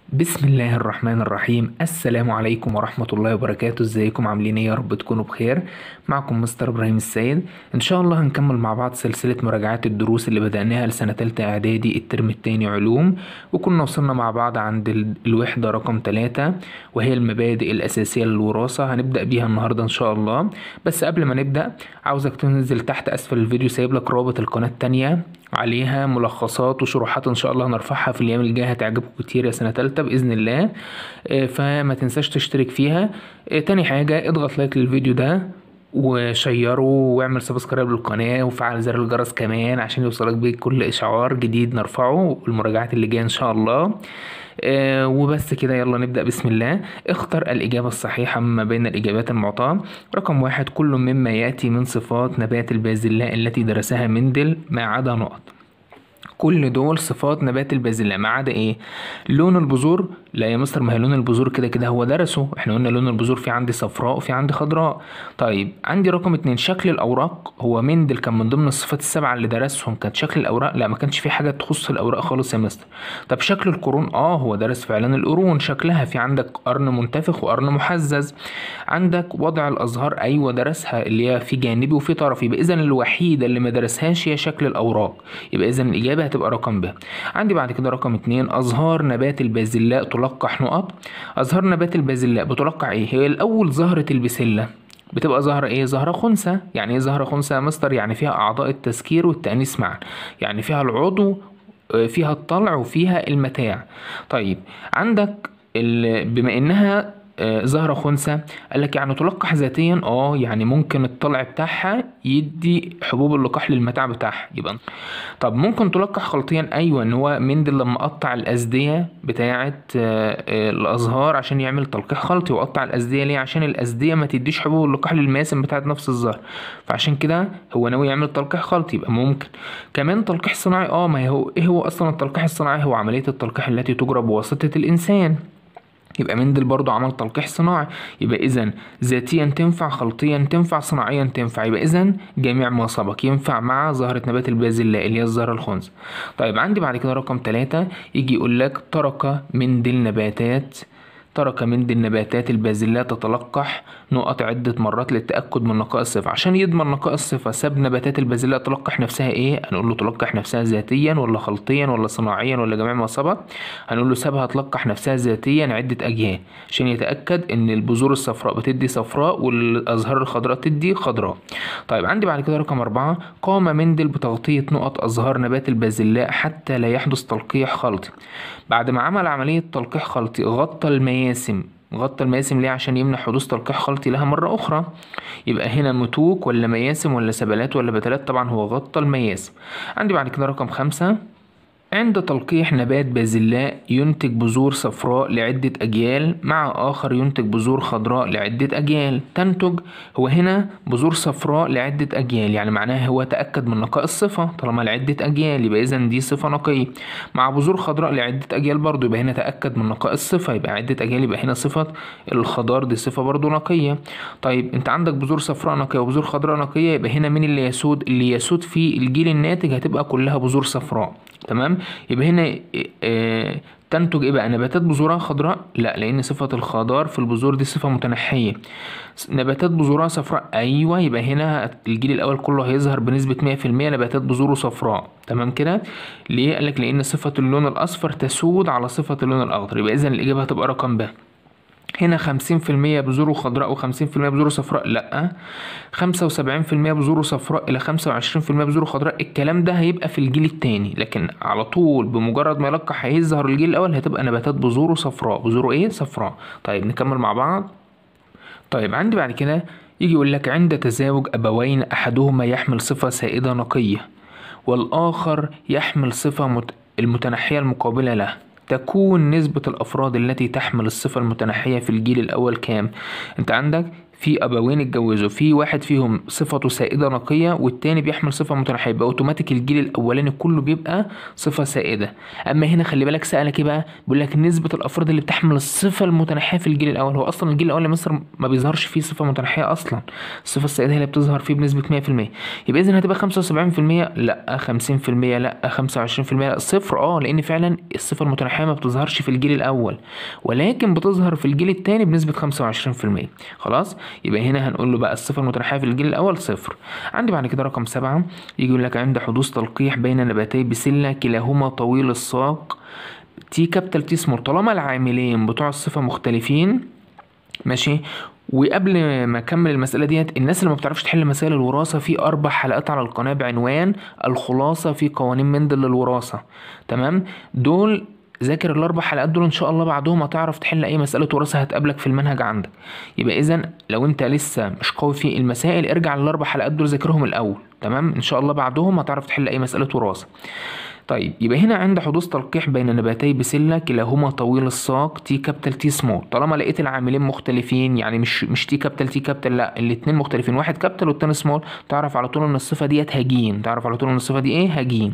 بسم الله الرحمن الرحيم السلام عليكم ورحمة الله وبركاته ازيكم عاملين ايه يا رب تكونوا بخير معكم مستر ابراهيم السيد ان شاء الله هنكمل مع بعض سلسلة مراجعات الدروس اللي بدأناها لسنة تالتة اعدادي الترم التاني علوم وكنا وصلنا مع بعض عند ال- الوحدة رقم تلاتة وهي المبادئ الأساسية للوراثة هنبدأ بيها النهاردة ان شاء الله بس قبل ما نبدأ عاوزك تنزل تحت اسفل الفيديو سايب لك رابط القناة التانية عليها ملخصات وشروحات ان شاء الله هنرفعها في الايام الجايه هتعجبكم كتير يا سنه تالتة باذن الله آه، فما تنساش تشترك فيها آه، تاني حاجه اضغط لايك للفيديو ده وشيره واعمل سبسكرايب للقناه وفعل زر الجرس كمان عشان يوصلك بيه كل اشعار جديد نرفعه والمراجعات اللي جايه ان شاء الله آه وبس كده يلا نبدأ بسم الله اختر الإجابة الصحيحة ما بين الإجابات المعطاة رقم واحد كل مما يأتي من صفات نبات البازلاء التي درسها مندل ما عدا نقط كل دول صفات نبات البازلاء ما عدا ايه لون البذور لا يا مستر ما هي لون البذور كده كده هو درسه احنا قلنا لون البذور في عندي صفراء وفي عندي خضراء طيب عندي رقم اتنين شكل الاوراق هو مندل كان من ضمن الصفات السبعه اللي درسهم كانت شكل الاوراق لا ما كانش في حاجه تخص الاوراق خالص يا مستر طب شكل القرون اه هو درس فعلا القرون شكلها في عندك قرن منتفخ وقرن محزز عندك وضع الازهار ايوه درسها اللي هي في جانبي وفي طرفي يبقى اذا الوحيده اللي ما درسهاش هي شكل الاوراق يبقى اذا الاجابه هتبقى رقم ب عندي بعد كده رقم اتنين ازهار نبات البازلاء تلقح نقط ازهار نبات البازلاء بتلقح ايه هي الاول زهره البسله بتبقى زهرة ايه زهرة خنثى يعني ايه زهرة خنثى يا مستر يعني فيها اعضاء التذكير والتأنيث معا يعني فيها العضو آه، فيها الطلع وفيها المتاع طيب عندك ال- بما انها آه، زهرة خنثى قال لك يعني تلقح ذاتيا اه يعني ممكن الطلع بتاعها يدي حبوب اللقاح للمتاع بتاعها يبقى طب ممكن تلقح خلطيا ايوه ان هو مندل لما قطع الازديه بتاعه آه، آه، الازهار عشان يعمل تلقيح خلطي وقطع الازديه ليه عشان الازديه ما تديش حبوب اللقاح للماسم بتاعه نفس الزهر فعشان كده هو ناوي يعمل تلقيح خلطي يبقى ممكن كمان تلقيح صناعي اه ما هو ايه هو اصلا التلقيح الصناعي هو عمليه التلقيح التي تجرى بواسطه الانسان يبقى مندل برضو عمل تلقيح صناعي يبقى اذا ذاتيا تنفع خلطيا تنفع صناعيا تنفع يبقى اذا جميع ما سبق ينفع مع زهرة نبات البازلاء اللي هي الزهرة الخنثى طيب عندي بعد كده رقم ثلاثة يجي يقول لك ترك مندل نباتات ترك مندل نباتات البازلاء تتلقح نقط عدة مرات للتأكد من نقاء الصفة عشان يضمن نقاء الصفة ساب نباتات البازلاء تلقح نفسها ايه هنقول له تلقح نفسها ذاتيا ولا خلطيا ولا صناعيا ولا جميع ما سبق هنقول له سابها تلقح نفسها ذاتيا عدة أجيال عشان يتأكد إن البذور الصفراء بتدي صفراء والأزهار الخضراء تدي خضراء طيب عندي بعد كده رقم أربعة قام مندل بتغطية نقط أزهار نبات البازلاء حتى لا يحدث تلقيح خلطي بعد ما عمل عملية تلقيح خلطي غطى المياسم غطى المياسم ليه عشان يمنع حدوث تلقيح خلطي لها مرة أخرى يبقى هنا متوك ولا مياسم ولا سبلات ولا بتلات طبعا هو غطى المياسم عندي بعد كده رقم خمسة عند تلقيح نبات بازلاء ينتج بذور صفراء لعدة أجيال مع آخر ينتج بذور خضراء لعدة أجيال تنتج هو هنا بذور صفراء لعدة أجيال يعني معناها هو تأكد من نقاء الصفة طالما لعدة أجيال يبقى إذا دي صفة نقية مع بذور خضراء لعدة أجيال برضو يبقى هنا تأكد من نقاء الصفة يبقى عدة أجيال يبقى هنا صفة الخضار دي صفة برضو نقية طيب أنت عندك بذور صفراء نقية وبذور خضراء نقية يبقى هنا مين اللي يسود اللي يسود في الجيل الناتج هتبقى كلها بذور صفراء تمام يبقى هنا آه، تنتج ايه بقى نباتات بذورها خضراء لا لان صفه الخضار في البذور دي صفه متنحيه نباتات بذورها صفراء ايوه يبقى هنا الجيل الاول كله هيظهر بنسبه 100% نباتات بذوره صفراء تمام كده ليه قالك لان صفه اللون الاصفر تسود على صفه اللون الاخضر يبقى اذا الاجابه هتبقى رقم ب هنا خمسين في المية بذوره خضراء وخمسين في المية بذوره صفراء لأ خمسة وسبعين في المية بذوره صفراء إلى خمسة وعشرين في المية بذوره خضراء الكلام ده هيبقى في الجيل التاني لكن على طول بمجرد ما يلقح هيظهر الجيل الأول هتبقى نباتات بذوره صفراء بذوره إيه صفراء طيب نكمل مع بعض طيب عندي بعد كده يجي يقول لك عند تزاوج أبوين أحدهما يحمل صفة سائدة نقية والآخر يحمل صفة مت... المتنحية المقابلة له تكون نسبة الأفراد التي تحمل الصفة المتنحية في الجيل الأول كام؟ أنت عندك في ابوين اتجوزوا في واحد فيهم صفته سائده نقيه والتاني بيحمل صفه متنحيه يبقى اوتوماتيك الجيل الاولاني كله بيبقى صفه سائده اما هنا خلي بالك سالك ايه بقى بيقول لك نسبه الافراد اللي بتحمل الصفه المتنحيه في الجيل الاول هو اصلا الجيل الاول لمصر ما بيظهرش فيه صفه متنحيه اصلا الصفه السائده هي اللي بتظهر فيه بنسبه 100% يبقى اذا هتبقى 75% لا 50% لا 25% لا صفر اه لان فعلا الصفه المتنحيه ما بتظهرش في الجيل الاول ولكن بتظهر في الجيل الثاني بنسبه 25% خلاص يبقى هنا هنقول له بقى الصفه المتنحيه في الجيل الاول صفر عندي بعد كده رقم سبعة يجي يقول لك عند حدوث تلقيح بين نباتي بسله كلاهما طويل الساق تي كابيتال تي سمول طالما العاملين بتوع الصفه مختلفين ماشي وقبل ما اكمل المساله ديت الناس اللي ما بتعرفش تحل مسائل الوراثه في اربع حلقات على القناه بعنوان الخلاصه في قوانين مندل للوراثه تمام دول ذاكر الاربع حلقات دول ان شاء الله بعدهم هتعرف تحل اي مساله وراثه هتقابلك في المنهج عندك يبقى اذا لو انت لسه مش قوي في المسائل ارجع للاربع حلقات دول ذاكرهم الاول تمام ان شاء الله بعدهم هتعرف تحل اي مساله وراثه طيب يبقى هنا عند حدوث تلقيح بين نباتي بسله كلاهما طويل الساق تي كابيتال تي سمول طالما لقيت العاملين مختلفين يعني مش مش تي كابيتال تي كابيتال لا الاثنين مختلفين واحد كابيتال والتاني سمول تعرف على طول ان الصفه ديت هجين تعرف على طول ان الصفه دي ايه هجين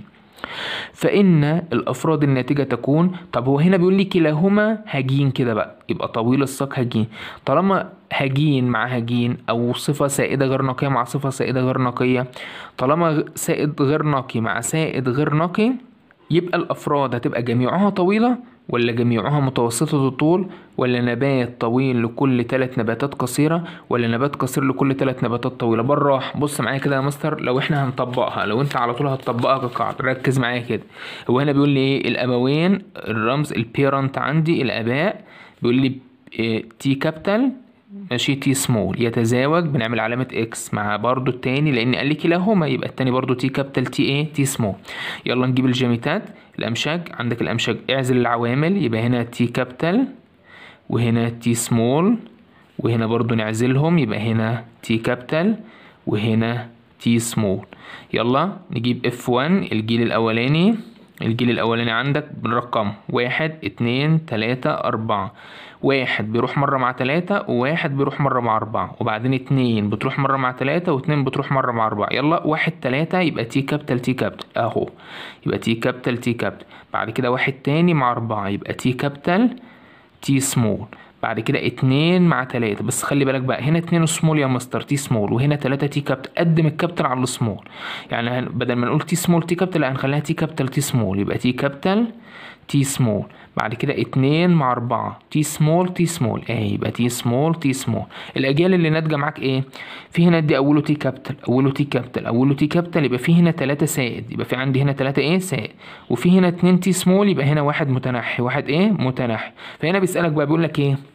فإن الأفراد الناتجة تكون طب هو هنا بيقول لي كلاهما هجين كده بقى يبقى طويل الساق هجين طالما هجين مع هجين أو صفة سائدة غير نقية مع صفة سائدة غير نقية طالما سائد غير نقي مع سائد غير نقي يبقى الأفراد هتبقى جميعها طويلة ولا جميعها متوسطة الطول ولا نبات طويل لكل ثلاث نباتات قصيرة ولا نبات قصير لكل ثلاث نباتات طويلة بالراحة بص معايا كده يا مستر لو احنا هنطبقها لو انت على طول هتطبقها كقاعدة ركز معايا كده هو هنا بيقول لي ايه الابوين الرمز البيرنت عندي الاباء بيقول لي إيه تي كابيتال ماشي تي سمول يتزاوج بنعمل علامة اكس مع برضو التاني لان قال لي كلاهما يبقى التاني برضو تي كابيتال تي ايه تي سمول يلا نجيب الجاميتات الامشاج عندك الامشاج اعزل العوامل يبقى هنا تي كابيتال وهنا تي سمول وهنا برضو نعزلهم يبقى هنا تي كابيتال وهنا تي سمول يلا نجيب اف 1 الجيل الاولاني الجيل الاولاني عندك بنرقم واحد اتنين تلاتة اربعة واحد بيروح مرة مع تلاتة وواحد بيروح مرة مع أربعة وبعدين اتنين بتروح مرة مع تلاتة واتنين بتروح مرة مع أربعة يلا واحد تلاتة يبقى تي كابيتال تي كابيتال أهو يبقى تي كابيتال تي كابيتال بعد كده واحد تاني مع أربعة يبقى تي كابيتال تي سمول بعد كده اتنين مع تلاتة بس خلي بالك بقى هنا اتنين سمول يا مستر تي سمول وهنا تلاتة تي كابيتال قدم الكابيتال على السمول يعني هن... بدل ما نقول تي سمول تي كابيتال لا هنخليها تي كابيتال تي سمول يبقى تي كابيتال تي سمول بعد كده اتنين مع أربعة تي سمول تي سمول اهي يبقى تي سمول تي سمول الأجيال اللي ناتجة معاك ايه؟ في هنا دي أوله تي كابيتال أوله تي كابيتال أوله تي كابيتال يبقى في هنا تلاتة سائد يبقى في عندي هنا تلاتة ايه سائد وفي هنا اتنين تي سمول يبقى هنا واحد متنحي واحد ايه متنحي فهنا بيسألك بقى بيقول لك ايه؟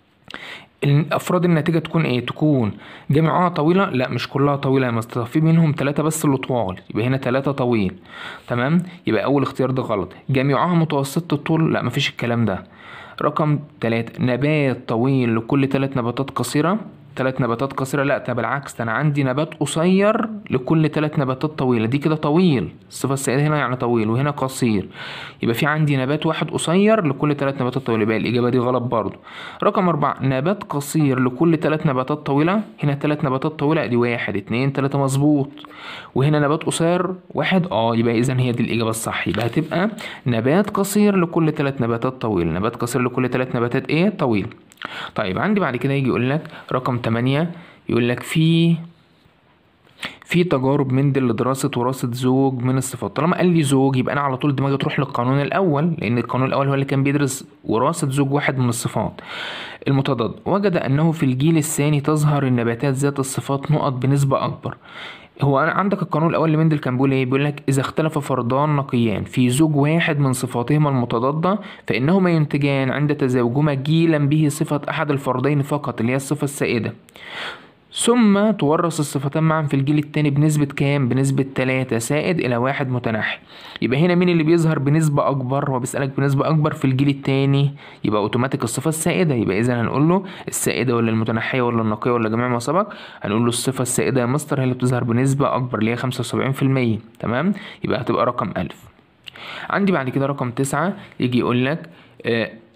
الافراد الناتجه تكون ايه تكون جميعها طويله لا مش كلها طويله يا مستر في منهم ثلاثه بس اللي طوال يبقى هنا ثلاثه طويل تمام يبقى اول اختيار ده غلط جميعها متوسط الطول لا مفيش الكلام ده رقم ثلاثة نبات طويل لكل ثلاث نباتات قصيرة ثلاث نباتات قصيرة لا ده بالعكس ده انا عندي نبات قصير لكل ثلاث نباتات طويلة دي كده طويل الصفة السائدة هنا يعني طويل وهنا قصير يبقى في عندي نبات واحد قصير لكل ثلاث نباتات طويلة يبقى الإجابة دي غلط برضو رقم أربعة نبات قصير لكل ثلاث نباتات طويلة هنا ثلاث نباتات طويلة دي واحد اتنين تلاتة مظبوط وهنا نبات قصير واحد اه يبقى إذا هي دي الإجابة الصح يبقى هتبقى نبات قصير لكل ثلاث نباتات طويلة نبات قصير لكل ثلاث نباتات ايه طويل طيب عندي بعد كده يجي يقول لك رقم 8 يقول لك في في تجارب مندل لدراسة وراثة زوج من الصفات طالما قال لي زوج يبقى أنا على طول دماغي تروح للقانون الأول لأن القانون الأول هو اللي كان بيدرس وراثة زوج واحد من الصفات المتضاد وجد أنه في الجيل الثاني تظهر النباتات ذات الصفات نقط بنسبة أكبر هو أنا عندك القانون الأول لمندل كان بيقول إيه؟ بيقول لك إذا اختلف فردان نقيان في زوج واحد من صفاتهما المتضادة فإنهما ينتجان عند تزاوجهما جيلا به صفة أحد الفردين فقط اللي هي الصفة السائدة ثم تورث الصفتان معا في الجيل التاني بنسبة كام؟ بنسبة تلاتة سائد إلى واحد متنحي يبقى هنا مين اللي بيظهر بنسبة أكبر؟ هو بيسألك بنسبة أكبر في الجيل التاني يبقى أوتوماتيك الصفة السائدة يبقى إذا هنقول له السائدة ولا المتنحية ولا النقية ولا جميع ما سبق هنقول له الصفة السائدة يا مستر هي اللي بتظهر بنسبة أكبر اللي هي خمسة وسبعين في المية تمام؟ يبقى هتبقى رقم ألف عندي بعد كده رقم تسعة يجي يقول لك آه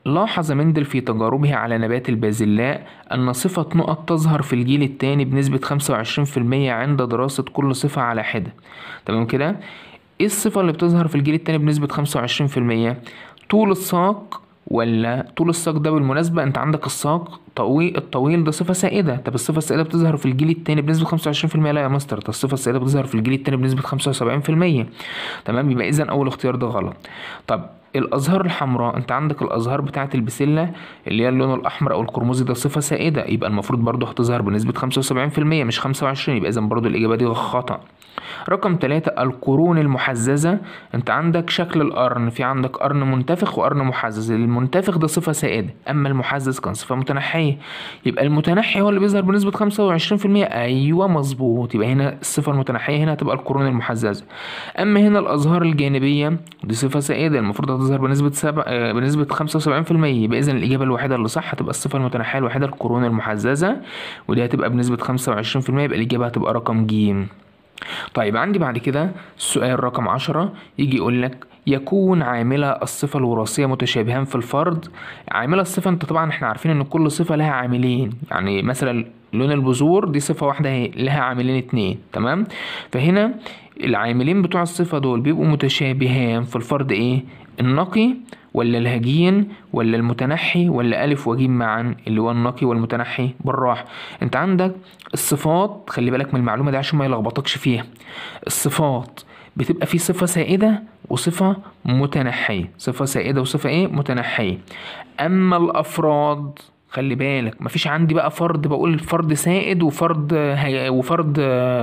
لاحظ مندل في تجاربه على نبات البازلاء أن صفة نقط تظهر في الجيل الثاني بنسبة 25% عند دراسة كل صفة على حدة تمام كده ايه الصفة اللي بتظهر في الجيل الثاني بنسبة 25% طول الساق ولا طول الساق ده بالمناسبة انت عندك الساق طويل الطويل ده صفة سائدة طب الصفة السائدة بتظهر في الجيل التاني بنسبة 25% لا يا مستر طب الصفة السائدة بتظهر في الجيل التاني بنسبة 75% تمام يبقى إذا أول اختيار ده غلط طب الازهار الحمراء انت عندك الازهار بتاعه البسله اللي هي اللون الاحمر او القرمزي ده صفه سائده يبقى المفروض برضو هتظهر بنسبه 75% مش 25 يبقى اذا برضو الاجابه دي خطا رقم ثلاثة القرون المحززة انت عندك شكل القرن في عندك قرن منتفخ وقرن محزز المنتفخ ده صفة سائدة اما المحزز كان صفة متنحية يبقى المتنحي هو اللي بيظهر بنسبة 25% ايوه مظبوط يبقى هنا الصفة المتنحية هنا هتبقى القرون المحززة اما هنا الازهار الجانبية دي صفة سائدة المفروض هتظهر بنسبة سبع آه، بنسبة 75% يبقى اذا الاجابة الوحيدة اللي صح هتبقى الصفة المتنحية الوحيدة القرون المحززة ودي هتبقى بنسبة 25% يبقى الاجابة هتبقى رقم ج طيب عندي بعد كده السؤال رقم عشرة يجي يقول لك يكون عاملة الصفة الوراثية متشابهان في الفرد عاملة الصفة انت طبعا احنا عارفين ان كل صفة لها عاملين يعني مثلا لون البذور دي صفة واحدة هي لها عاملين اتنين تمام فهنا العاملين بتوع الصفة دول بيبقوا متشابهان في الفرد ايه النقي ولا الهجين ولا المتنحي ولا ألف وجيم معا اللي هو النقي والمتنحي بالراحة انت عندك الصفات خلي بالك من المعلومة دي عشان ما يلخبطكش فيها الصفات بتبقى في صفة سائدة وصفة متنحية صفة سائدة وصفة ايه متنحية أما الأفراد خلي بالك مفيش عندي بقى فرد بقول فرد سائد وفرد هي وفرد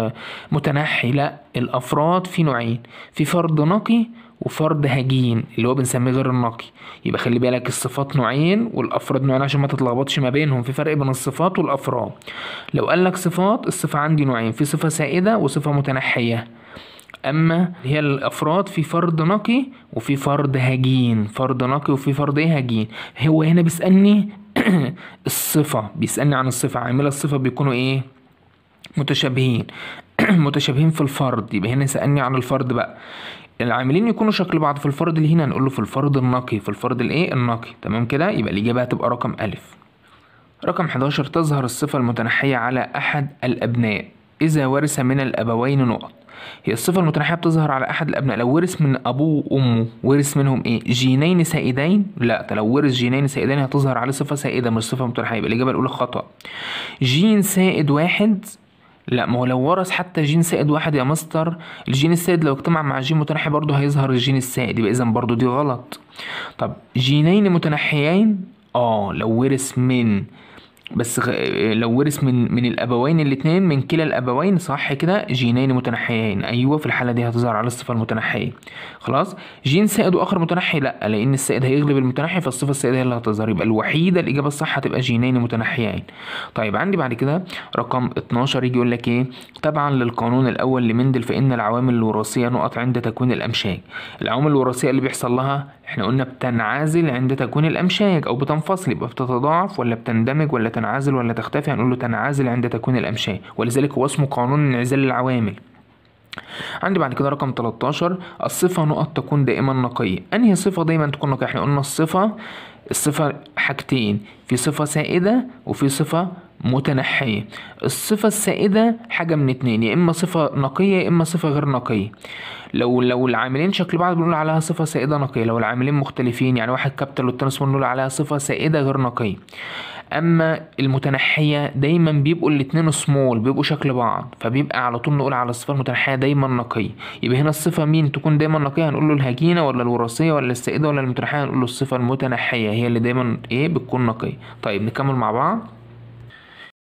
متنحي لا الافراد في نوعين في فرد نقي وفرد هجين اللي هو بنسميه غير النقي يبقى خلي بالك الصفات نوعين والافراد نوعين عشان ما تتلخبطش ما بينهم في فرق بين الصفات والافراد لو قال لك صفات الصفه عندي نوعين في صفه سائده وصفه متنحيه اما هي الافراد في فرد نقي وفي فرد هجين فرد نقي وفي فرد ايه هجين هو هنا بيسالني الصفه بيسالني عن الصفه عامله الصفه بيكونوا ايه متشابهين متشابهين في الفرد يبقى هنا سألني عن الفرد بقى العاملين يكونوا شكل بعض في الفرد اللي هنا نقول له في الفرد النقي في الفرد الايه النقي تمام كده يبقى الاجابه هتبقى رقم الف رقم 11 تظهر الصفه المتنحيه على احد الابناء اذا ورث من الابوين نقط هي الصفة المتنحية بتظهر على أحد الأبناء لو ورث من أبوه وأمه ورث منهم إيه جينين سائدين لا لو ورث جينين سائدين هتظهر عليه صفة سائدة مش صفة متنحية يبقى الإجابة الأولى خطأ جين سائد واحد لا ما هو لو ورث حتى جين سائد واحد يا مستر الجين السائد لو اجتمع مع جين متنحي برضه هيظهر الجين السائد يبقى اذا برضه دي غلط طب جينين متنحيين اه لو ورث من بس غ... لو ورث من من الابوين الاثنين من كلا الابوين صح كده جينين متنحيين ايوه في الحاله دي هتظهر على الصفه المتنحيه خلاص جين سائد واخر متنحي لا لان السائد هيغلب المتنحي فالصفه السائده هي اللي هتظهر يبقى الوحيده الاجابه الصح هتبقى جينين متنحيين طيب عندي بعد كده رقم 12 يجي يقول لك ايه تبعا للقانون الاول لمندل فان العوامل الوراثيه نقط عند تكوين الامشاج العوامل الوراثيه اللي بيحصل لها احنا قلنا بتنعزل عند تكوين الامشاج او بتنفصل يبقى بتتضاعف ولا بتندمج ولا تنعزل ولا تختفي هنقول له تنعزل عند تكوين الامشاج ولذلك هو اسمه قانون انعزال العوامل عندي بعد كده رقم 13 الصفة نقط تكون دائما نقية أنهي صفة دايما تكون نقية احنا قلنا الصفة الصفة حاجتين في صفة سائدة وفي صفة متنحية الصفة السائدة حاجة من اتنين يا إما صفة نقية يا إما صفة غير نقية لو لو العاملين شكل بعض بنقول عليها صفة سائدة نقية لو العاملين مختلفين يعني واحد كابيتال والتاني سمول بنقول عليها صفة سائدة غير نقية اما المتنحيه دايما بيبقوا الاتنين سمول بيبقوا شكل بعض فبيبقى على طول نقول على الصفه المتنحيه دايما نقيه يبقى هنا الصفه مين تكون دايما نقيه هنقول له الهجينه ولا الوراثيه ولا السائده ولا المتنحيه هنقول له الصفه المتنحيه هي اللي دايما ايه بتكون نقيه طيب نكمل مع بعض